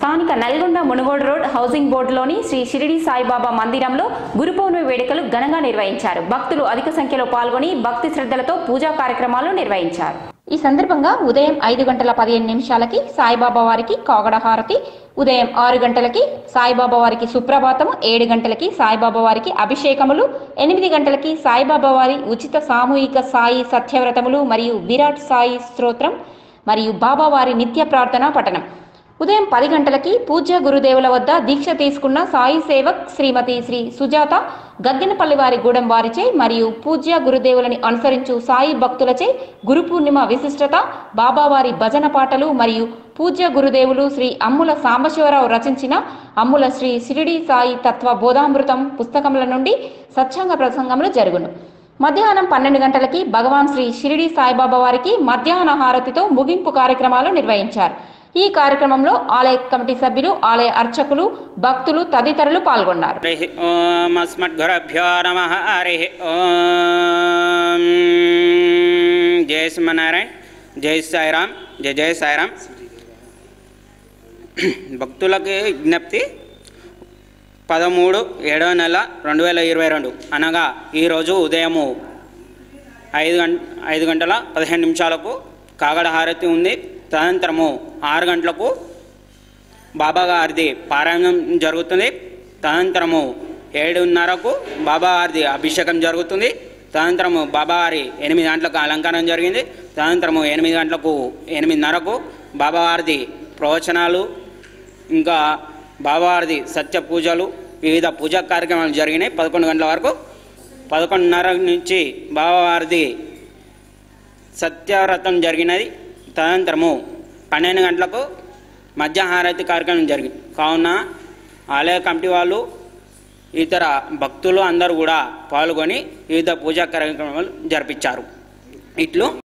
స్థానిక Nalgonda Munugode road housing బోర్డులోని శ్రీ షిరిడి సాయిబాబా మందిరంలో గురు పౌర్ణమి వేడుకలు ఘనంగా నిర్వహించారు భక్తులు అధిక సంఖ్యలో పాల్గొని భక్తి శ్రద్ధలతో పూజా కార్యక్రమాలు నిర్వహించారు ఈ సందర్భంగా ఉదయం ఐదు గంటల పదిహేను నిమిషాలకి సాయిబాబా వారికి కాగడ హారతి ఉదయం ఆరు గంటలకి సాయిబాబా వారికి సుప్రభాతము ఏడు గంటలకి సాయిబాబా వారికి అభిషేకములు ఎనిమిది గంటలకి సాయిబాబా వారి ఉచిత సామూహిక సాయి సత్యవ్రతములు మరియు విరాట్ సాయి స్తోత్రం మరియు బాబావారి నిత్య ప్రార్థన పఠనం ఉదయం పది గంటలకి పూజ్య గురుదేవుల వద్ద దీక్ష తీసుకున్న సాయి సేవక్ శ్రీమతి శ్రీ సుజాత గగ్గెనపల్లి వారి గూడెం వారిచే మరియు పూజ్య గురుదేవులని అనుసరించు సాయి భక్తులచే గురు పూర్ణిమ విశిష్టత బాబావారి భజన పాటలు మరియు పూజ్య గురుదేవులు శ్రీ అమ్ముల సాంబశివరావు రచించిన అమ్ముల శ్రీ షిరిడి సాయి తత్వ బోధామృతం పుస్తకముల నుండి సత్సంగ ప్రసంగములు జరుగును మధ్యాహ్నం పన్నెండు గంటలకి భగవాన్ శ్రీ షిరిడి సాయిబాబా వారికి మధ్యాహ్న హారతితో ముగింపు కార్యక్రమాలు నిర్వహించారు ఈ కార్యక్రమంలో ఆలయ కమిటీ సభ్యులు ఆలయ అర్చకులు భక్తులు తదితరులు పాల్గొన్నారు హరి ఓం అస్మద్గురభ్యో నమ హరి ఓం జయ సింహనారాయణ జై సాయిరామ్ జయ జయ సాయిరామ్ భక్తులకి విజ్ఞప్తి పదమూడు ఏడవ నెల రెండు వేల ఇరవై రెండు అనగా ఈరోజు ఉదయము ఐదు గంట ఐదు గంటల పదిహేను నిమిషాలకు కాగడ హారతి ఉంది తదనంతరము ఆరు గంటలకు బాబా గారిది పారాయణం జరుగుతుంది తదనంతరము ఏడున్నరకు బాబా గారిది అభిషేకం జరుగుతుంది తదనంతరము బాబా గారి ఎనిమిది గంటలకు అలంకారం జరిగింది తదనంతరము ఎనిమిది గంటలకు ఎనిమిదిన్నరకు బాబా గారిది ప్రవచనాలు ఇంకా బాబావారిది సత్య పూజలు వివిధ పూజా కార్యక్రమాలు జరిగినాయి పదకొండు గంటల వరకు పదకొండున్నర నుంచి బాబావారిది సత్యవ్రతం జరిగినది తదనంతరము పన్నెండు గంటలకు మధ్యాహారతి కార్యక్రమం జరిగింది కావున ఆలయ కమిటీ వాళ్ళు ఇతర భక్తులు అందరూ కూడా పాల్గొని వివిధ పూజా కార్యక్రమాలు జరిపించారు ఇట్లు